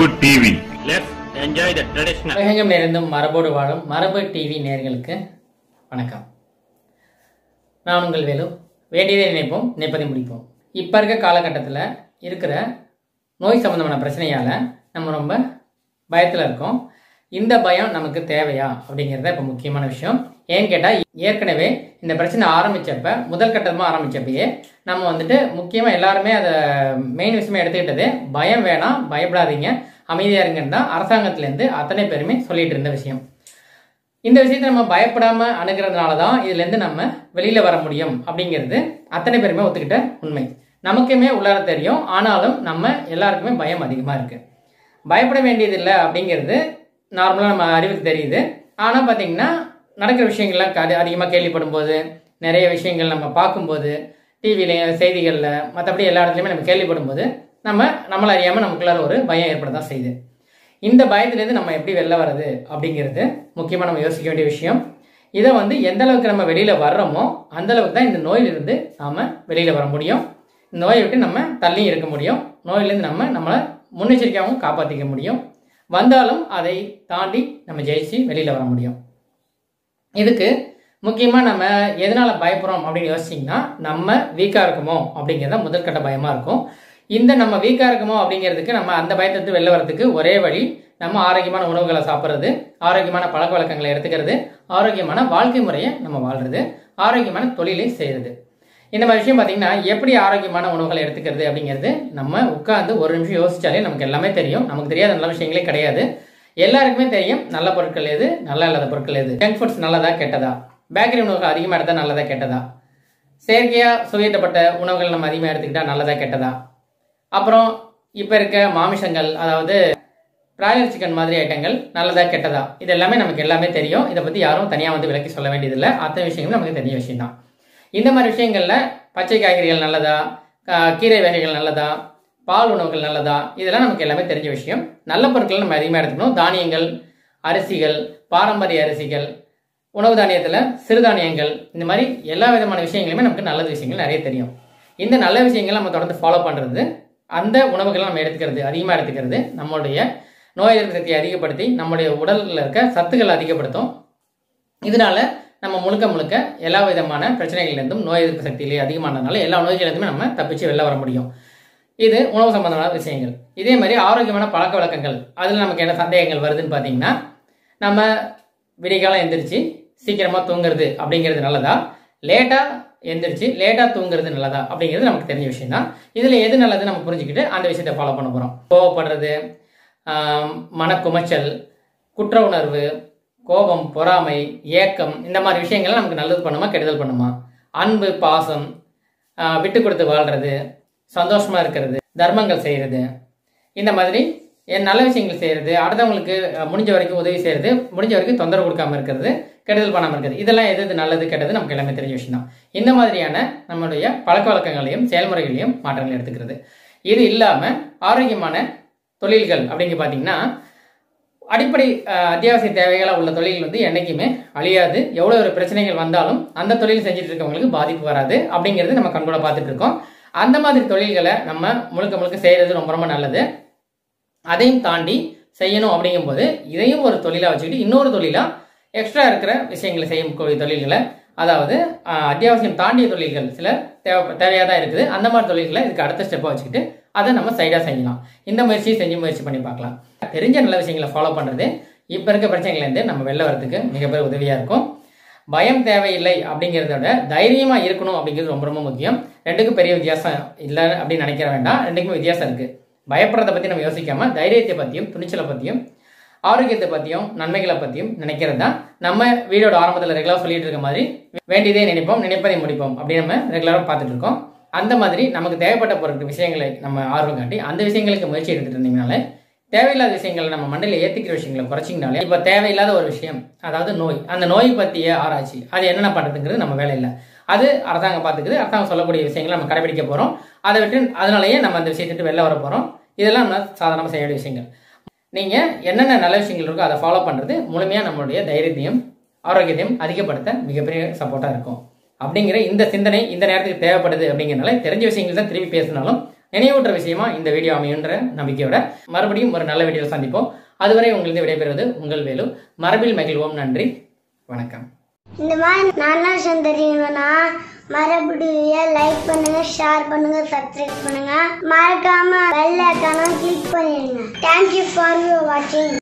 மரபு TV Let's enjoy the traditional. உலகெங்கும் நிறைந்தும் மரபோடு வாழும் மரபு டிவி நேயர்களுக்கு வணக்கம் நான் உங்கள் வேலு வேண்டியதை நினைப்போம் நினைப்பதை முடிப்போம் இப்போ இருக்க காலகட்டத்தில் இருக்கிற நோய் சம்மந்தமான பிரச்சனையால் நம்ம ரொம்ப பயத்தில் இருக்கோம் இந்த பயம் நமக்கு தேவையா அப்படிங்கிறத இப்போ முக்கியமான விஷயம் ஏன்னு கேட்டால் ஏற்கனவே இந்த பிரச்சனை ஆரம்பித்தப்ப முதல் கட்டமாக ஆரம்பித்தப்பயே நம்ம வந்துட்டு முக்கியமாக எல்லாருமே அதை மெயின் விஷயமா எடுத்துக்கிட்டது பயம் வேணாம் பயப்படாதீங்க அமைதியாக இருங்கன்னு தான் அரசாங்கத்திலேருந்து அத்தனை பேருமே சொல்லிட்டு இருந்த விஷயம் இந்த விஷயத்தை நம்ம பயப்படாம அணுகிறதுனால தான் இதுலேருந்து நம்ம வெளியில வர முடியும் அப்படிங்கிறது அத்தனை பேருமே ஒத்துக்கிட்ட உண்மை நமக்குமே உள்ளார தெரியும் ஆனாலும் நம்ம எல்லாருக்குமே பயம் அதிகமாக இருக்கு பயப்பட வேண்டியதில்லை அப்படிங்கிறது நார்மலாக நம்ம அறிவுக்கு தெரியுது ஆனால் பார்த்தீங்கன்னா நடக்கிற விஷயங்கள்லாம் க- அதிகமாக கேள்விப்படும் போது நிறைய விஷயங்கள் நம்ம பார்க்கும்போது டிவிலையும் செய்திகளில் மற்றபடி எல்லா இடத்துலையுமே நம்ம கேள்விப்படும் போது நம்ம நம்மள அறியாமல் நமக்குள்ளார ஒரு பயம் ஏற்பட தான் செய்யுது இந்த பயத்திலேருந்து நம்ம எப்படி வெளில வர்றது அப்படிங்கிறது முக்கியமாக நம்ம யோசிக்க வேண்டிய விஷயம் இதை வந்து எந்த அளவுக்கு நம்ம வெளியில் வர்றோமோ அந்த அளவுக்கு தான் இந்த நோயிலிருந்து நாம் வெளியில் வர முடியும் இந்த நோயை விட்டு நம்ம தள்ளியும் இருக்க முடியும் நோயிலேருந்து நம்ம நம்மளை முன்னெச்சரிக்கையாகவும் காப்பாற்றிக்க முடியும் வந்தாலும் அதை தாண்டி நம்ம ஜெயிச்சு வெளியில் வர முடியும் இதுக்கு முக்கியமாக நம்ம எதனால் பயப்படுறோம் அப்படின்னு யோசிச்சிங்கன்னா நம்ம வீக்காக இருக்குமோ அப்படிங்கிறத முதல் கட்ட பயமாக இருக்கும் இந்த நம்ம வீக்காக இருக்குமோ அப்படிங்கிறதுக்கு நம்ம அந்த பயத்தை விட்டு வெளில வரதுக்கு ஒரே வழி நம்ம ஆரோக்கியமான உணவுகளை சாப்பிட்றது ஆரோக்கியமான பழக்க வழக்கங்களை எடுத்துக்கிறது ஆரோக்கியமான வாழ்க்கை முறையை நம்ம வாழ்றது ஆரோக்கியமான தொழிலை செய்கிறது இந்த மாதிரி விஷயம் பார்த்தீங்கன்னா எப்படி ஆரோக்கியமான உணவுகளை எடுத்துக்கிறது அப்படிங்கிறது நம்ம உட்காந்து ஒரு நிமிஷம் யோசிச்சாலே நமக்கு எல்லாமே தெரியும் நமக்கு தெரியாத நல்ல விஷயங்களே கிடையாது எல்லாருக்குமே தெரியும் நல்ல பொருட்கள் எது நல்லா இல்லாத பொருட்கள் எது ஜங்க் ஃபுட்ஸ் நல்லதா கெட்டதா பேக்கரி உணவுகள் அதிகமாக எடுத்தால் நல்லதா கெட்டதா செயற்கையாக சுவையிட்டப்பட்ட உணவுகள் நம்ம அதிகமாக எடுத்துக்கிட்டா நல்லதா கெட்டதா அப்புறம் இப்போ இருக்க மாமிசங்கள் அதாவது பிராய்லர் சிக்கன் மாதிரி ஐட்டங்கள் நல்லதா கெட்டதா இது எல்லாமே நமக்கு எல்லாமே தெரியும் இதை பற்றி யாரும் தனியாக வந்து விளக்கி சொல்ல வேண்டியதில்லை அத்தனை விஷயங்களும் நமக்கு தெரிஞ்ச விஷயம் தான் இந்த மாதிரி விஷயங்களில் பச்சை காய்கறிகள் நல்லதா கா- கீரை வகைகள் நல்லதா பால் உணவுகள் நல்லதா இதெல்லாம் நமக்கு எல்லாமே தெரிஞ்ச விஷயம் நல்ல பொருட்கள் நம்ம அதிகமாக எடுத்துக்கணும் தானியங்கள் அரிசிகள் பாரம்பரிய அரிசிகள் உணவு தானியத்தில் சிறுதானியங்கள் இந்த மாதிரி எல்லா விதமான விஷயங்களுமே நமக்கு நல்ல விஷயங்கள் நிறைய தெரியும் இந்த நல்ல விஷயங்களை நம்ம தொடர்ந்து ஃபாலோ பண்ணுறது அந்த உணவுகளை நம்ம எடுத்துக்கிறது அதிகமாக எடுத்துக்கிறது நம்மளுடைய நோய் எதிர்ப்பு சக்தியை அதிகப்படுத்தி நம்முடைய உடலில் இருக்க சத்துக்களை அதிகப்படுத்தும் இதனால நம்ம முழுக்க முழுக்க எல்லா விதமான பிரச்சனைகள்லேருந்தும் நோய் எதிர்ப்பு சக்தியிலே அதிகமானதுனால எல்லா நோய்களிலிருந்துமே நம்ம தப்பிச்சு வெளில வர முடியும் இது உணவு சம்பந்தமான விஷயங்கள் இதே மாதிரி ஆரோக்கியமான பழக்க வழக்கங்கள் அதில் நமக்கு என்ன சந்தேகங்கள் வருதுன்னு பார்த்தீங்கன்னா நம்ம விடிகாலம் எந்திரிச்சு சீக்கிரமாக தூங்குறது அப்படிங்கிறது நல்லதா லேட்டாக எந்திரிச்சு லேட்டாக தூங்குறது நல்லதா அப்படிங்கிறது நமக்கு தெரிஞ்ச விஷயம் தான் இதில் எது நல்லது நம்ம புரிஞ்சுக்கிட்டு அந்த விஷயத்தை ஃபாலோ பண்ண போகிறோம் கோவப்படுறது ஆம், மனக்குமைச்சல் குற்ற உணர்வு கோபம் பொறாமை ஏக்கம் இந்த மாதிரி விஷயங்கள்லாம் நமக்கு நல்லது பண்ணுமா கெடுதல் பண்ணுமா அன்பு பாசம் ஆஹ், விட்டு கொடுத்து வாழ்றது சந்தோஷமா இருக்கிறது தர்மங்கள் செய்யறது இந்த மாதிரி என் நல்ல விஷயங்கள் செய்யறது அடுத்தவங்களுக்கு அஹ், முடிஞ்ச வரைக்கும் உதவி செய்யறது முடிஞ்ச வரைக்கும் தொந்தரவு கொடுக்காம இருக்கிறது கெடுதல் பண்ணாம இருக்கிறது இதெல்லாம் எது எது நல்லது கெட்டது நமக்கு எல்லாமே தெரிஞ்ச விஷயம் தான் இந்த மாதிரியான நம்மளுடைய பழக்க வழக்கங்களையும் செயல்முறைகளையும் மாற்றங்கள் எடுத்துக்கிறது இது இல்லாம ஆரோக்கியமான தொழில்கள் அப்படிங்க பார்த்தீங்கன்னா அடிப்படை அஹ், அத்தியாவசிய தேவைகளாக உள்ள தொழில்கள் வந்து என்றைக்குமே அழியாது எவ்வளோ ஒரு பிரச்சனைகள் வந்தாலும் அந்த தொழில் செஞ்சுட்டு இருக்கவங்களுக்கு பாதிப்பு வராது அப்படிங்கிறது நம்ம கண்கூட பார்த்துட்டு இருக்கோம் அந்த மாதிரி தொழில்களை நம்ம முழுக்க முழுக்க செய்கிறது ரொம்ப ரொம்ப நல்லது அதையும் தாண்டி செய்யணும் அப்படிங்கும்போது இதையும் ஒரு தொழிலாக வச்சுக்கிட்டு இன்னொரு தொழிலாக எக்ஸ்ட்ரா இருக்கிற விஷயங்களை செய்யக்கூடிய தொழில்களை அதாவது ஆஹ், அத்தியாவசியம் தாண்டிய தொழில்கள் சில தேவை தேவையாக தான் இருக்குது அந்த மாதிரி தொழில்களை இதுக்கு அடுத்த ஸ்டெப்பாக வச்சுக்கிட்டு அதை நம்ம சைடாக செய்யலாம் இந்த முயற்சியை செஞ்சு முயற்சி பண்ணி பார்க்கலாம் தெரிஞ்ச நல்ல விஷயங்களை ஃபாலோ பண்ணுறது இப்போ இருக்க பிரச்சனைகள்லேருந்து நம்ம வெளில வரதுக்கு மிகப்பெரிய உதவியாக இருக்கும் பயம் தேவையில்லை அப்படிங்கிறத விட தைரியமாக இருக்கணும் அப்படிங்கிறது ரொம்ப ரொம்ப முக்கியம் ரெண்டுக்கும் பெரிய வித்தியாசம் இல்லை அப்படின்னு நினைக்கிற வேண்டாம் ரெண்டுக்குமே வித்தியாசம் இருக்குது பயப்படுறதை பற்றி நம்ம யோசிக்காம தைரியத்தை பற்றியும் துணிச்சலை பற்றியும் ஆரோக்கியத்தை பற்றியும் நன்மைகளை பற்றியும் நினைக்கிறது தான் நம்ம வீடியோட ஆரம்பத்தில் ரெகுலராக சொல்லிட்டு இருக்க மாதிரி வேண்டியதே நினைப்போம் நினைப்பதை முடிப்போம் அப்படின்னு நம்ம ரெகுலராக பார்த்துட்டு இருக்கோம் அந்த மாதிரி நமக்கு தேவைப்பட்ட பொருட்கள் விஷயங்களை நம்ம ஆர்வம் காட்டி அந்த விஷயங்களுக்கு முயற்சி எடுத்துட்டு இருந்தீங்கனாலே தேவையில்லாத விஷயங்களை நம்ம மண்டையில் ஏற்றிக்கிற விஷயங்களை குறைச்சிங்கனாலே இப்போ தேவையில்லாத ஒரு விஷயம் அதாவது நோய் அந்த நோய் பற்றிய ஆராய்ச்சி அது என்னென்ன பண்ணுறதுங்கிறது நம்ம வேலை இல்லை அது அரசாங்கம் பார்த்துக்குது அரசாங்கம் சொல்லக்கூடிய விஷயங்களை நம்ம கடைபிடிக்க போகிறோம் அதை விட்டு அதனாலேயே நம்ம அந்த விஷயத்தை விட்டு வெளில வர போகிறோம் இதெல்லாம் நம்ம சாதாரணமாக செய்ய வேண்டிய விஷயங்கள் நீங்கள் என்னென்ன நல்ல விஷயங்கள் இருக்கோ அதை ஃபாலோ பண்ணுறது முழுமையாக நம்மளுடைய தைரியத்தையும் ஆரோக்கியத்தையும் அதிகப்படுத்த மிகப்பெரிய சப்போர்ட்டாக இருக்கும் அப்படிங்கிற இந்த சிந்தனை இந்த நேரத்துக்கு தேவைப்படுது அப்படிங்கிறனால தெரிஞ்ச விஷயங்கள் தான் திரும்பி பேசினாலும் நினைவூட்டுற விஷயமா இந்த வீடியோ அமையுன்ற நம்பிக்கையோட மறுபடியும் ஒரு நல்ல வீடியோவில் சந்திப்போம் அதுவரை உங்களுக்கு விடைபெறுவது உங்கள் வேலு மரபில் மகிழ்வோம் நன்றி வணக்கம் இந்த மாதிரி நல்ல விஷயம் தெரியணும்னா மறுபடியும் லைக் பண்ணுங்க ஷேர் பண்ணுங்க சப்ஸ்கிரைப் பண்ணுங்க மறக்காம பெல் ஐக்கான கிளிக் பண்ணிடுங்க தேங்க்யூ ஃபார் யூர் வாட்சிங்